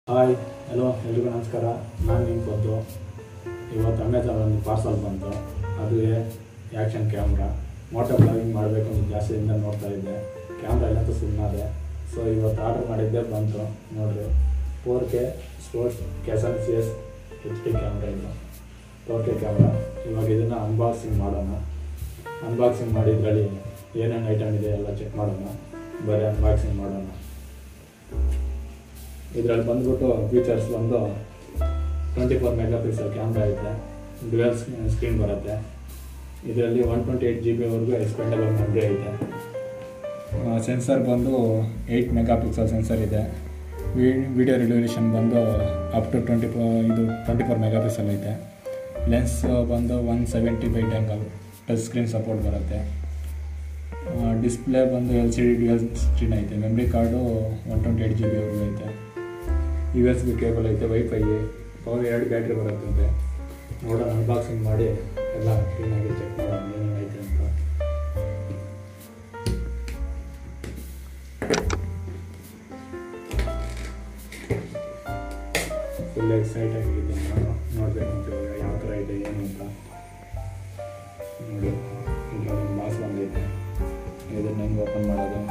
Hi hello ಎಲ್ರಿಗೂ ನಮಸ್ಕಾರ ನಾನು ನಿಮ್ಮ ಬಂತು ಇವತ್ತು ಅಮೆಝಾನ್ ಒಂದು ಪಾರ್ಸಲ್ ಬಂತು ಅದುವೇ ಆ್ಯಕ್ಷನ್ ಕ್ಯಾಮ್ರಾ ಮೋಟೋ ಬ್ಲಾಗಿಂಗ್ ಮಾಡಬೇಕು ಅಂತ ಜಾಸ್ತಿಯಿಂದ ನೋಡ್ತಾ ಇದ್ದೆ ಕ್ಯಾಮ್ರಾ ಎಲ್ಲಂತೂ ಸುಮ್ಮನಾದೆ ಸೊ ಇವತ್ತು ಆರ್ಡರ್ ಮಾಡಿದ್ದೆ ಬಂತು ನೋಡಿರಿ ಫೋರ್ ಕೆ ಸ್ಪೋರ್ಟ್ಸ್ ಕೆಸನ್ C S H D camera ಇದು ಫೋರ್ ಕೆ ಕ್ಯಾಮ್ರಾ ಇವಾಗ ಇದನ್ನು ಅನ್ಬಾಕ್ಸಿಂಗ್ ಮಾಡೋಣ ಅನ್ಬಾಕ್ಸಿಂಗ್ ಮಾಡಿ ಇದರಲ್ಲಿ ಏನೇನು ಐಟಮ್ ಇದೆ ಎಲ್ಲ ಚೆಕ್ ಮಾಡೋಣ ಬರೀ ಅನ್ಬಾಕ್ಸಿಂಗ್ ಮಾಡೋಣ ಇದರಲ್ಲಿ ಬಂದ್ಬಿಟ್ಟು ಫೀಚರ್ಸ್ ಬಂದು twenty four mega pixel camera ಐತೆ ಡ್ಯುಯಲ್ ಸ್ಕ್ರೀನ್ ಬರುತ್ತೆ ಇದರಲ್ಲಿ ಒನ್ ಟ್ವೆಂಟಿ ಏಯ್ಟ್ ಜಿ ಬಿವರೆಗೂ ಎಕ್ಸ್ಪೆಂಡಬಲ್ ಮೆಮ್ರಿ ಐತೆ ಸೆನ್ಸರ್ ಬಂದು ಏಯ್ಟ್ ಮೆಗಾ ಪಿಕ್ಸೆಲ್ ಸೆನ್ಸರ್ ಇದೆ ವಿಡಿಯೋ ರಿಸಲ್ಯೂಷನ್ ಬಂದು ಅಪ್ ಟು ಟ್ವೆಂಟಿ ಫೋ ಇದು ಟ್ವೆಂಟಿ ಫೋರ್ ಮೆಗಾ ಪಿಕ್ಸೆಲ್ ಐತೆ ಲೆನ್ಸ್ ಬಂದು one seventy wide angle touch screen support ಬರುತ್ತೆ ಡಿಸ್ಪ್ಲೇ ಬಂದು L C D dual screen ಐತೆ memory card one twenty eight G ಬಿವರೆಗೂ ಐತೆ ಯು ಎಸ್ ಬಿ ಕೇಬಲ್ ಐತೆ wifi power ಎರಡು ಬ್ಯಾಟ್ರಿ ಬರುತ್ತಂತೆ ನೋಡೋಣ ಅನ್ಬಾಕ್ಸಿಂಗ್ ಮಾಡಿ ಎಲ್ಲ ಕ್ಲೀನಾಗಿ ಚೆಕ್ ಮಾಡೋಣ ಏನೇನು ಐತೆ ಅಂತ ಫುಲ್ ಎಕ್ಸೈಟ್ ಆಗಿದ್ದೀನಿ ನಾನು ನೋಡಬೇಕು ಅಂತ ಇವಾಗ ಯಾವ ಥರ ಇದೆ ಏನು ಅಂತ ನೋಡಿ ಈಗ ಒಂದು ಬಾಸ್ ಬಂದೈತೆ ಇದನ್ನ ಹೆಂಗೆ ಓಪನ್ ಮಾಡೋದು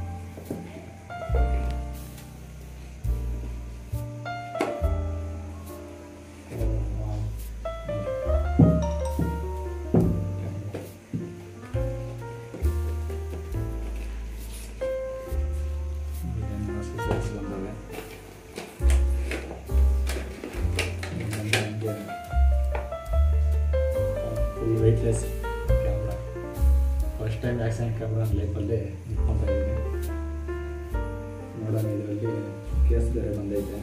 full weightless camera first time action camera ಲೈಫಲ್ಲಿ ಇಟ್ಕೊತಾ ಇದ್ದೀನಿ ನೋಡೋಣ ಇದರಲ್ಲಿ ಕೇಸ್ ಬೇರೆ ಬಂದೈತೆ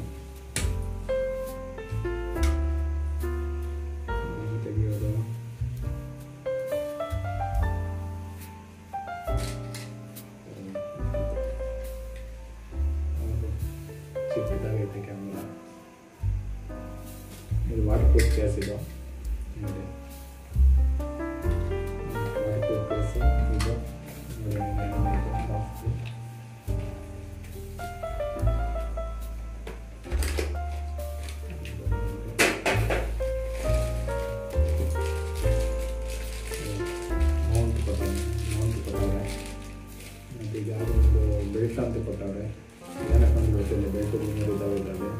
ಹೆಂಗ್ ತೆಗಿಯೋದು ಚಿಕ್ಕದಾಗೈತೆ ಕ್ಯಾಮ್ರಾ ಇದು ವಾಟರ್ ಪ್ರೂಫ್ ಕೇಸ್ ಇದು ನೋಡಿ ವಾಟರ್ ಪ್ರೂಫ್ ಕೇಸ್ ಇದು ನೋಡಿ ಏನೇನಿದೆ ಬಾಕ್ಸ್ ಮೌಂಟ್ ಕೊಟ್ಟವ್ರೆ ಮೌಂಟ್ ಕೊಟ್ಟವ್ರೆ ಮತ್ತು ಈಗ ಒಂದು ಬೆಲ್ಟ್ ಅಂತ ಕೊಟ್ಟವ್ರೆ ಏನಕ್ಕೆ ಒಂದು ಗೊತ್ತಿಲ್ಲ ಬೆಲ್ಟ್ ಮೂರು ಇದಾವೆ ಇದರಲ್ಲಿ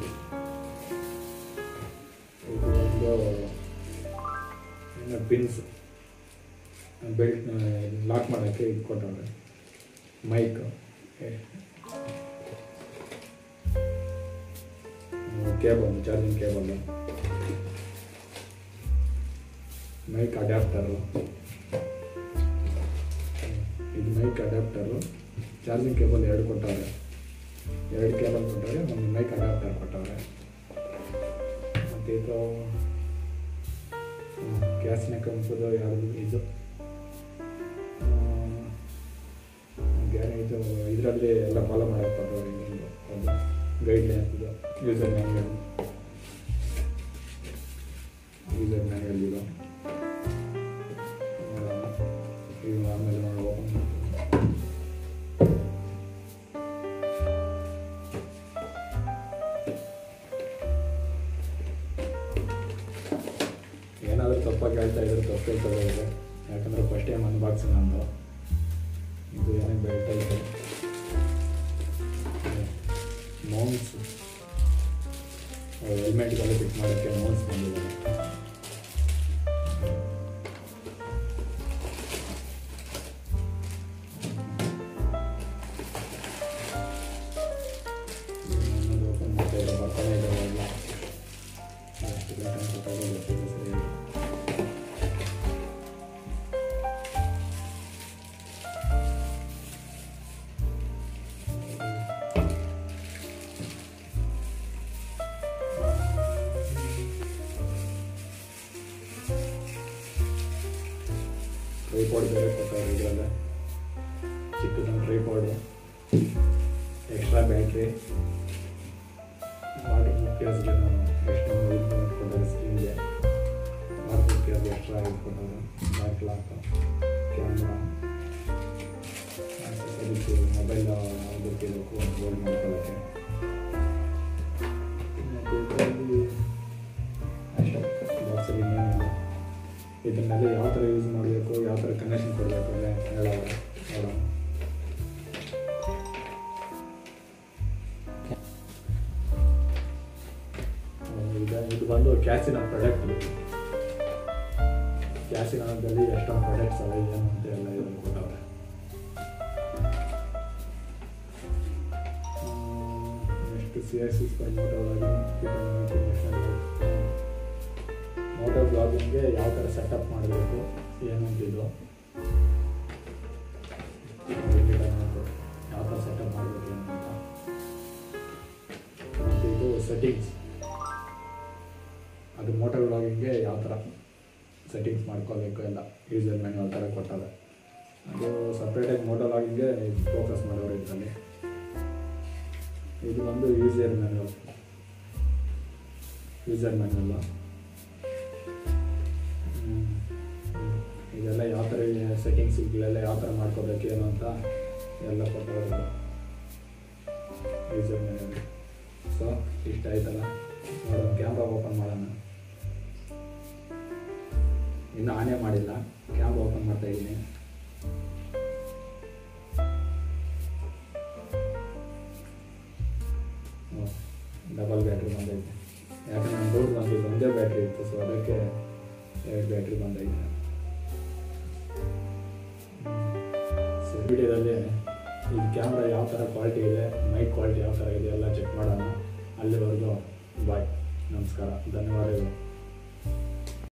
ಇದು ಒಂದು ಏನು ಪಿನ್ಸ್ ಬೆಲ್ಟ್ ಲಾಕ್ ಮಾಡೋಕ್ಕೆ ಇದು ಕೊಟ್ಟವ್ರೆ mic cable charging cable mic adapter ಇದು ಮೈಕ್ ಅಡ್ಯಾಪ್ಟರು ಚಾರ್ಜಿಂಗ್ ಕೇಬಲ್ ಎರಡು ಕೊಟ್ಟವ್ರೆ ಎರಡು ಕೇಬಲ್ ಕೊಟ್ಟವ್ರೆ ಒಂದು ಮೈಕ್ ಅಡ್ಯಾಪ್ಟರ್ ಕೊಟ್ಟವ್ರೆ ಮತ್ತು ಇದು ಗ್ಯಾಸ್ನ ಕಂಪದು ಯಾವುದು ಇದು ಗ್ಯಾರ ಇದು ಇದರಲ್ಲಿ ಎಲ್ಲ ಫಾಲೋ ಮಾಡೋಕ್ಕೆ ಕೊಟ್ಟವ್ರೆ ಇನ್ನೊಂದು ಒಂದು ಗೈಡ್ ಲೈನ್ಸ್ ಇದು ಯೂಸರ್ ಮ್ಯಾನ್ಯಲ್ ಯೂಸರ್ ಮ್ಯಾನ್ಯಲ್ ಇದು ನೋಡೋಣ. ಈಗ ಆಮೇಲೆ ನಾವು ಓಪನ್ ಏನಾದರೂ ತಪ್ಪಾಗಿ ಹೇಳ್ತಾ ಇದ್ರೆ ತಪ್ಪು ಹೇಳ್ತಾ ಯಾಕಂದರೆ ಫಸ್ಟ್ ಟೈಮ್ ಅನ್ಬಾಕ್ಸಿಂಗ್ ನಂದು ಇದು ಏನೇನು ಬೆಲ್ಟ್ ಐತೆ ಮೌಂಟ್ಸ್ ಹೆಲ್ಮೆಟ್ಗೆಲ್ಲ ಫಿಟ್ ಮಾಡೋಕ್ಕೆ ಮೌಂಟ್ಸ್ ಬಂದಿದೆ ಇನ್ನೊಂದು ಓಪನ್ ಮಾಡ್ತಾ ಇಲ್ಲ ಬರ್ತಾನೆ ಇದ್ದಾವೆ ಎಲ್ಲ ಎಷ್ಟು ಗಂಟೆ ಅಂತ ಗೊತ್ತಾಗೋಲ್ಲ ಸರಿಯಾಗಿ ಟ್ರೈಪಾಡ್ ಬೇರೆ ಕೊಟ್ಟವ್ರೆ ಇದರಲ್ಲ ಚಿಕ್ಕದೊಂದು tripod extra battery waterproof ಕೇಸ್ಗೆ ಎಷ್ಟು ಇದು ಕೊಟ್ಟವ್ರೆ ಸ್ಕ್ರೀನ್ಗೆ ವಾಟರ್ ಪ್ರೂಫ್ ಕೇಸ್ಗೆ ಎಕ್ಸ್ಟ್ರಾ ಇದು ಕೊಟ್ಟವ್ರೆ ಬ್ಯಾಕ್ ಲಾಕ್ ಕ್ಯಾಮ್ರಾ ಅದಕ್ಕೆ ಮೊಬೈಲ್ ಗೊತ್ತಿರಬೇಕು ಬೋಲ್ಡ್ ಮಾಡ್ಕೊಳ್ಳೋಕ್ಕೆ ಬಂದು ಕ್ಯಾಸಿನ ಪ್ರಾಡಕ್ಟ್ ಕ್ಯಾಸಿನಲ್ಲಿ ಎಷ್ಟೊಂದು ಪ್ರಾಡಕ್ಟ್ಸ್ ಅವೆ ಏನು ಅಂತ ಎಲ್ಲ ಇದ್ರಲ್ಲಿ ಕೊಟ್ಟವ್ರೆ next C S C for moto moto ಬ್ಲಾಗಿಂಗ್ಗೆ ಯಾವ ಥರ ಸೆಟಪ್ ಮಾಡಬೇಕು ಏನು ಅಂತಿದ್ದು ಯಾವ ಥರ ಸೆಟಪ್ ಮಾಡಬೇಕು ಏನು ಅಂತ ಮತ್ತು ಇದು ಸೆಟ್ಟಿಂಗ್ಸ್ ಅದು ಮೋಟರ್ ಬ್ಲಾಗಿಂಗ್ಗೆ ಯಾವ ಥರ ಸೆಟ್ಟಿಂಗ್ಸ್ ಮಾಡ್ಕೋಬೇಕು ಎಲ್ಲ ಯೂಸರ್ ಮ್ಯಾನ್ಯಲ್ ಥರ ಕೊಟ್ಟದೆ ಅದು ಸಪ್ರೇಟಾಗಿ ಮೋಟರ್ ಬ್ಲಾಗಿಂಗ್ಗೆ ಫೋಕಸ್ ಮಾಡೋರು ಇದರಲ್ಲಿ ಇದು ಬಂದು ಯೂಸರ್ ಮ್ಯಾನ್ಯಲ್ ಯೂಸರ್ ಮ್ಯಾನ್ಯಲ್ ಇದೆಲ್ಲ ಯಾವ ಥರ ಸೆಟ್ಟಿಂಗ್ಸ್ಗಳೆಲ್ಲ ಯಾವ ಥರ ಮಾಡ್ಕೋಬೇಕು ಏನು ಅಂತ ಎಲ್ಲ ಕೊಟ್ಟವರು ಯೂಸರ್ ಮ್ಯಾನ್ಯಲ್ ಸೊ ಇಷ್ಟ ಆಯ್ತಲ್ಲ ನೋಡೋಣ ಕ್ಯಾಮ್ರಾ ಓಪನ್ ಮಾಡೋಣ ಇನ್ನು ಆನೇ ಮಾಡಿಲ್ಲ ಕ್ಯಾಮ್ರಾ ಓಪನ್ ಮಾಡ್ತಾ ಇದ್ದೀನಿ ಡಬಲ್ ಬ್ಯಾಟ್ರಿ ಬಂದೈತೆ ಯಾಕಂದ್ರೆ ನನ್ನ ದೊಡ್ಡ ಬಂದಿದ್ದು ಒಂದೇ ಬ್ಯಾಟ್ರಿ ಇತ್ತು ಸೊ ಅದಕ್ಕೆ ಎರಡು ಬ್ಯಾಟ್ರಿ ಬಂದೈತೆ ಸೊ ವಿಡಿಯೋದಲ್ಲಿ ಈ ಕ್ಯಾಮ್ರಾ ಯಾವ ಥರ ಕ್ವಾಲಿಟಿ ಇದೆ ಮೈಕ್ ಕ್ವಾಲಿಟಿ ಯಾವ ಥರ ಇದೆ ಎಲ್ಲ ಚೆಕ್ ಮಾಡೋಣ ಅಲ್ಲಿವರೆಗೂ ಬಾಯ್ ನಮಸ್ಕಾರ ಧನ್ಯವಾದಗಳು